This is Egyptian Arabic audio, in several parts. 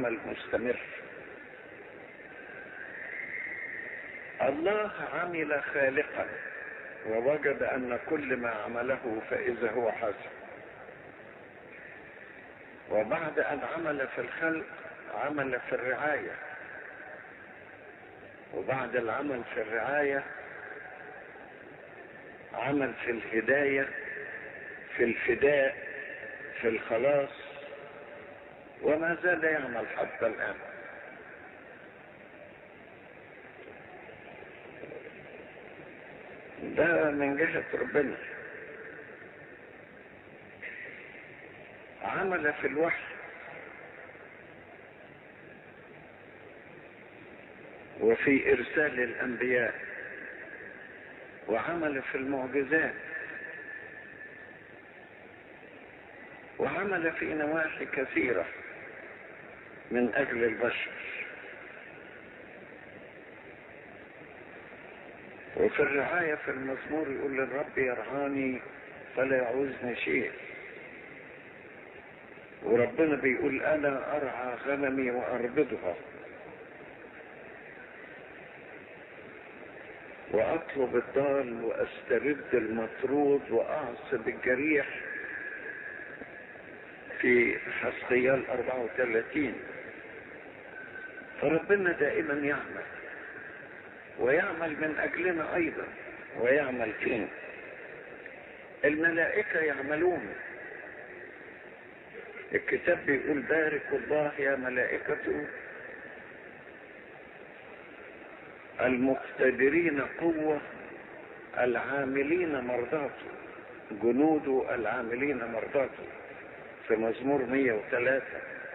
عمل مستمر الله عمل خالقا ووجد ان كل ما عمله فاذا هو حسن وبعد ان عمل في الخلق عمل في الرعايه وبعد العمل في الرعايه عمل في الهدايه في الفداء في الخلاص وما زال يعمل حتى الان ده من جهة ربنا عمل في الوحي وفي إرسال الأنبياء وعمل في المعجزات وعمل في نواحي كثيرة من أجل البشر وفي الرعاية في المزمور يقول للرب يرعاني فلا يعوزني شيء وربنا بيقول أنا أرعى غنمي وأربضها وأطلب الضال وأسترد المطرود وأعصب الجريح في حسقيال 34 فربنا دائما يعمل ويعمل من اجلنا ايضا ويعمل فينا الملائكه يعملون الكتاب بيقول بارك الله يا ملائكته المقتدرين قوه العاملين مرضاته جنوده العاملين مرضاته في مزمور 103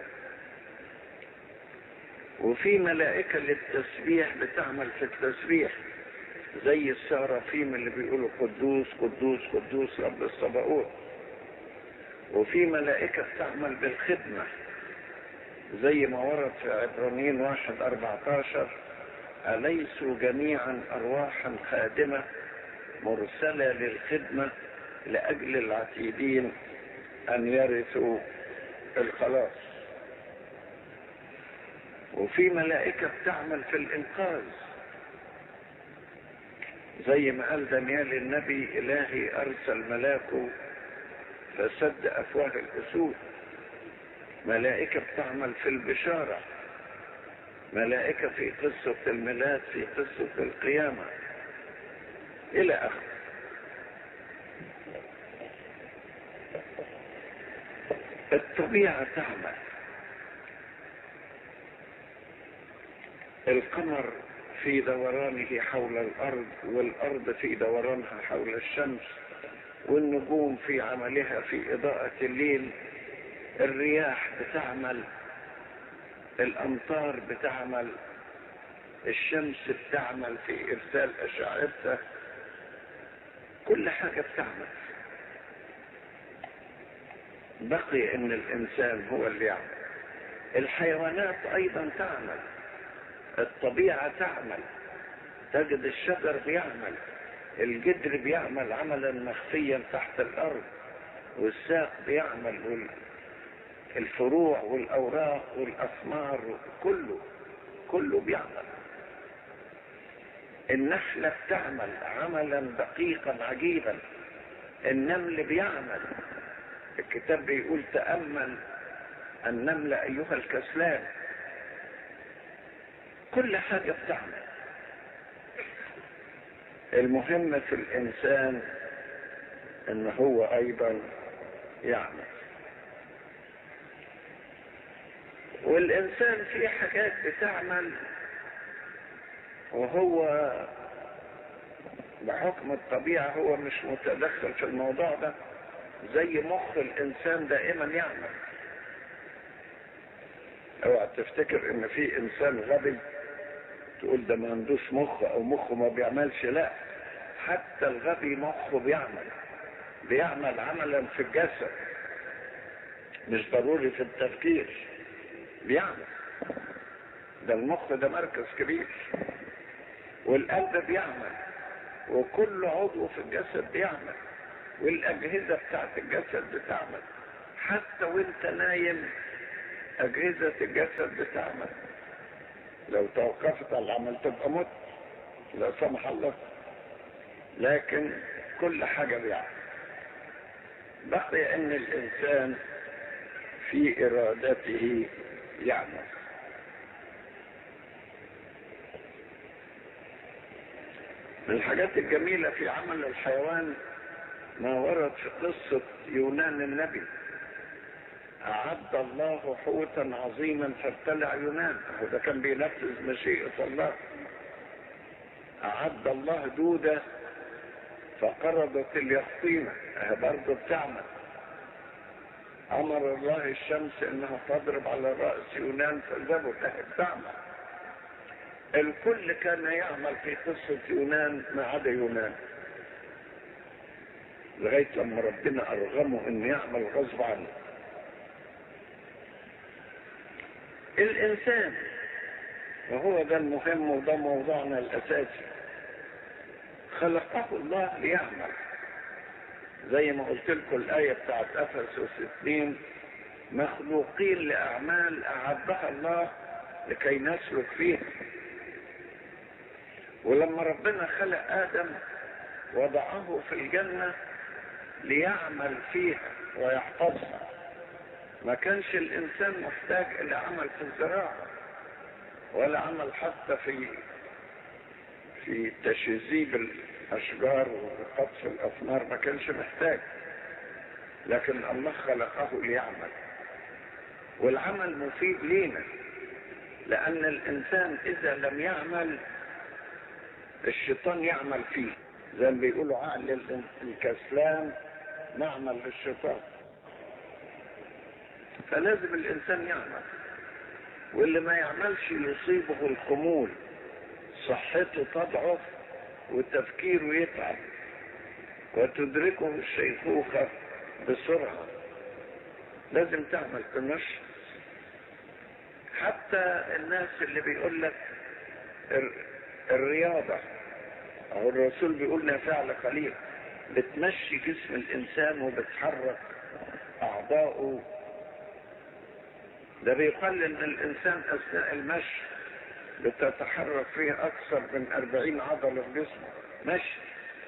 وفي ملائكة للتسبيح بتعمل في التسبيح زي السرافيم اللي بيقولوا قدوس قدوس قدوس رب الصباؤوت وفي ملائكة بتعمل بالخدمة زي ما ورد في عبرانيين واحد أربعتاشر أليسوا جميعا أرواحا خادمة مرسلة للخدمة لأجل العتيدين أن يرثوا الخلاص وفي ملائكة بتعمل في الإنقاذ زي ما قال دانيال النبي إلهي أرسل ملاكه فسد أفواه الأسود ملائكة بتعمل في البشارة ملائكة في قصة الميلاد في قصة القيامة إلى آخره الطبيعة تعمل القمر في دورانه حول الأرض والأرض في دورانها حول الشمس والنجوم في عملها في إضاءة الليل الرياح بتعمل الأمطار بتعمل الشمس بتعمل في إرسال أشعتها كل حاجة بتعمل بقي ان الانسان هو اللي يعمل الحيوانات ايضا تعمل الطبيعة تعمل تجد الشجر بيعمل الجدر بيعمل عملا مخفيا تحت الارض والساق بيعمل الفروع والاوراق والاثمار كله كله بيعمل النحلة بتعمل عملا دقيقا عجيبا النمل بيعمل الكتاب بيقول تأمل النمل أيها الكسلان كل حاجة بتعمل المهم في الإنسان إن هو أيضا يعمل والإنسان في حاجات بتعمل وهو بحكم الطبيعة هو مش متدخل في الموضوع ده زي مخ الانسان دائما يعمل اوعى تفتكر ان في انسان غبي تقول ده ما عندوش مخ او مخه ما بيعملش لا حتى الغبي مخه بيعمل بيعمل عملا في الجسد مش ضروري في التفكير بيعمل ده المخ ده مركز كبير والقلب بيعمل وكل عضو في الجسد بيعمل والأجهزة بتاعت الجسد بتعمل حتى وانت نايم أجهزة الجسد بتعمل لو توقفت على العمل تبقى مت لا سمح الله لكن كل حاجة بيعمل بقي ان الانسان في ارادته يعمل من الحاجات الجميلة في عمل الحيوان ما ورد في قصة يونان النبي أعد الله حوتا عظيما فابتلع يونان وده كان بينفذ مشيئة الله أعد الله دودة فقرضت اليقطينة برضه بتعمل أمر الله الشمس إنها تضرب على رأس يونان فذبت بتعمل الكل كان يعمل في قصة يونان ما عدا يونان لغاية لما ربنا أرغمه إنه يعمل غصب عنه الإنسان وهو ده المهم وده موضوعنا الأساسي خلقه الله ليعمل زي ما قلت لكم الآية بتاعت أفسس اثنين مخلوقين لأعمال أعدها الله لكي نسلك فيها ولما ربنا خلق آدم وضعه في الجنة ليعمل فيها ويحفظها ما كانش الإنسان محتاج إلى عمل في الزراعة ولا عمل حتى في في تشذيب الأشجار وقطف الأثمار ما كانش محتاج لكن الله خلقه ليعمل والعمل مفيد لينا لأن الإنسان إذا لم يعمل الشيطان يعمل فيه زي ما بيقولوا عقل الكسلان معمل للشيطان فلازم الإنسان يعمل واللي ما يعملش يصيبه الخمول صحته تضعف وتفكيره يتعب وتدركه الشيخوخة بسرعة لازم تعمل تنشط حتى الناس اللي بيقول لك الرياضة أو الرسول بيقول لنا فعل قليل بتمشي جسم الإنسان وبتحرك أعضاؤه ده بيقال إن الإنسان أثناء المشي بتتحرك فيه أكثر من أربعين عضلة في جسمه مشي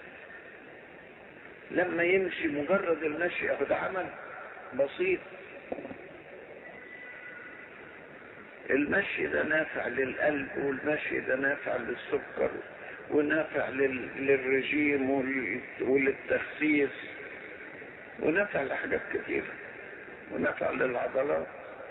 لما يمشي مجرد المشي ده عمل بسيط المشي ده نافع للقلب والمشي ده نافع للسكر ونافع لل... للرجيم وال... وللتخسيس ونافع لحاجات كثيرة ونافع للعضلات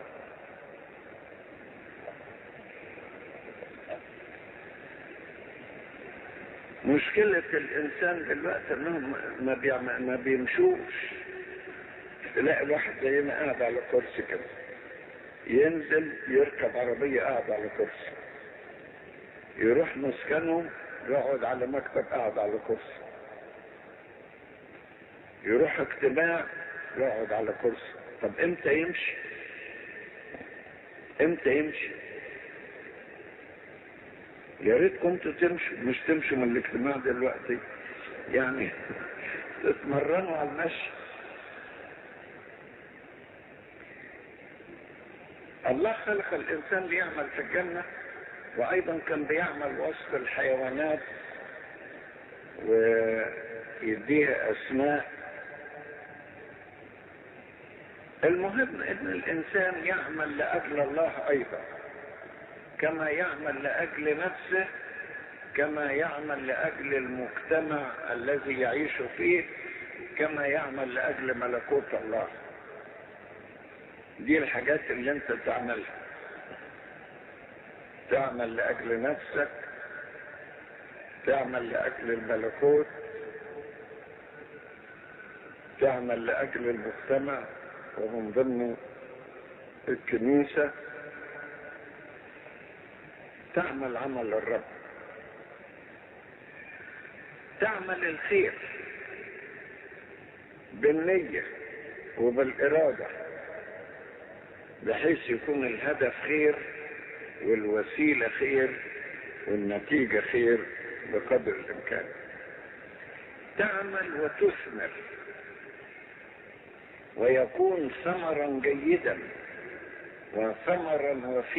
مشكلة الإنسان دلوقتي إنهم ما, بيعمل ما بيمشوش تلاقي الواحد زي ما قاعد على كرسي كده ينزل يركب عربية قاعد على كرسي يروح مسكنه يقعد على مكتب قاعد على كرسي يروح اجتماع يقعد على كرسي طب امتى يمشي امتى يمشي يا ريت كنتوا تمشوا مش تمشوا من الاجتماع دلوقتي يعني تتمرنوا على المشي الله خلق الانسان ليعمل في الجنة وايضا كان بيعمل وسط الحيوانات ويديها اسماء المهم ان الانسان يعمل لاجل الله ايضا كما يعمل لاجل نفسه كما يعمل لاجل المجتمع الذي يعيش فيه كما يعمل لاجل ملكوت الله دي الحاجات اللي انت تعملها تعمل لاجل نفسك تعمل لاجل الملكوت تعمل لاجل المجتمع ومن ضمن الكنيسة تعمل عمل الرب تعمل الخير بالنية وبالإرادة بحيث يكون الهدف خير والوسيلة خير والنتيجة خير بقدر الإمكان تعمل وتثمر ويكون ثمرا جيدا وثمرا وفي